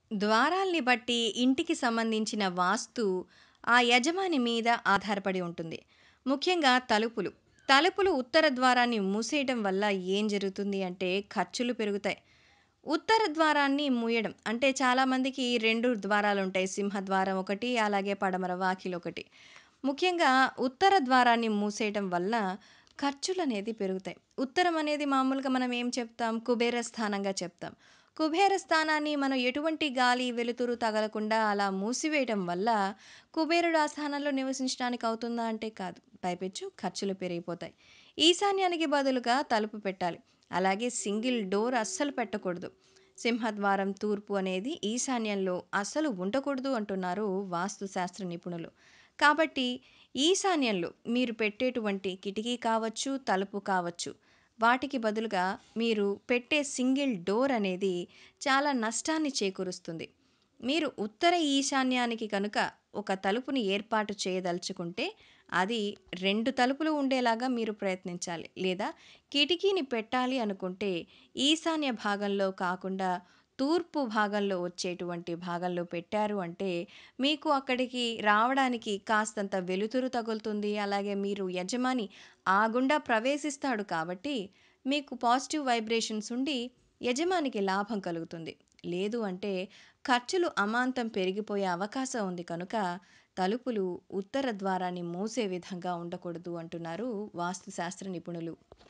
ద్వారాల్ని బట్టి ఇంటికి సంబంధించిన వాస్తు ఆ యజమాని మీద ఆధారపడి ఉంటుంది. ముఖ్యంగా తలుపులు. తలుపులు ఉత్తర ద్వారాన్ని మూసేయడం వల్ల ఏం జరుగుతుంది అంటే ఖర్చులు పెరుగుతాయి. ఉత్తర ద్వారాన్ని మూయడం అంటే చాలామందికి 2 ద్వారాలుంటాయి. సింహద్వారం ఒకటి, అలాగే పడమర వాకిలొకటి. ముఖ్యంగా ఉత్తర ద్వారాన్ని మూసేయడం వల్ల ఖర్చులనేది పెరుగుతాయి. ఉత్తరం అనేది మామూలుగా మనం ఏం చెప్తాం? కుబేర స్థానంగా చెప్తాం. కుబేర స్థానాన్ని మనం ఎటువంటి గాలి, వెలుతురు తగలకుండా అలా మూసివేయడం వల్ల కుబేరుడు ఆ స్థానంలో నివసించడానికి అవుతుందా అంటే కాదు. పైపెచ్చు ఖర్చులు పెరిగిపోతాయి. ఈశాన్యానికి బదులుగా తలుపు పెట్టాలి. అలాగే సింగిల్ డోర్ అస్సలు పెట్టకూడదు. సింహద్వారం తూర్పు అనేది ఈశాన్యంలో అసలు ఉండకూడదు అంటున్నారు వాస్తు శాస్త్ర నిపుణులు. కాబట్టి ఈశాన్యంలో మీరు పెట్టేటువంటి కిటికీ కావచ్చు, తలుపు కావచ్చు. వాటికి బదులుగా మీరు పెట్టే సింగిల్ డోర్ అనేది చాలా నష్టాన్ని చేకూరుస్తుంది. మీరు ఉత్తర ఈశాన్యానికి కనుక ఒక తలుపుని ఏర్పాటు చేయదలుచుకుంటే అది 2 తలుపులు ఉండేలాగా మీరు ప్రయత్నించాలి. లేదా కిటికీని పెట్టాలి అనుకుంటే ఈశాన్య భాగంలో కాకుండా తూర్పు భాగంలో వచ్చేటువంటి భాగంలో పెట్టారు అంటే మీకు అక్కడికి రావడానికి కాస్తంత వెలుతురు తగులుతుంది. అలాగే మీరు యజమాని ఆ గుండా ప్రవేశిస్తాడు కాబట్టి మీకు పాజిటివ్ వైబ్రేషన్స్ ఉండి యజమానికి లాభం కలుగుతుంది. లేదు అంటే ఖర్చులు అమాంతం పెరిగిపోయే అవకాశం ఉంది కనుక తలుపులు ఉత్తర ద్వారాన్ని మూసే విధంగా ఉండకూడదు అంటున్నారు వాస్తు శాస్త్ర నిపుణులు.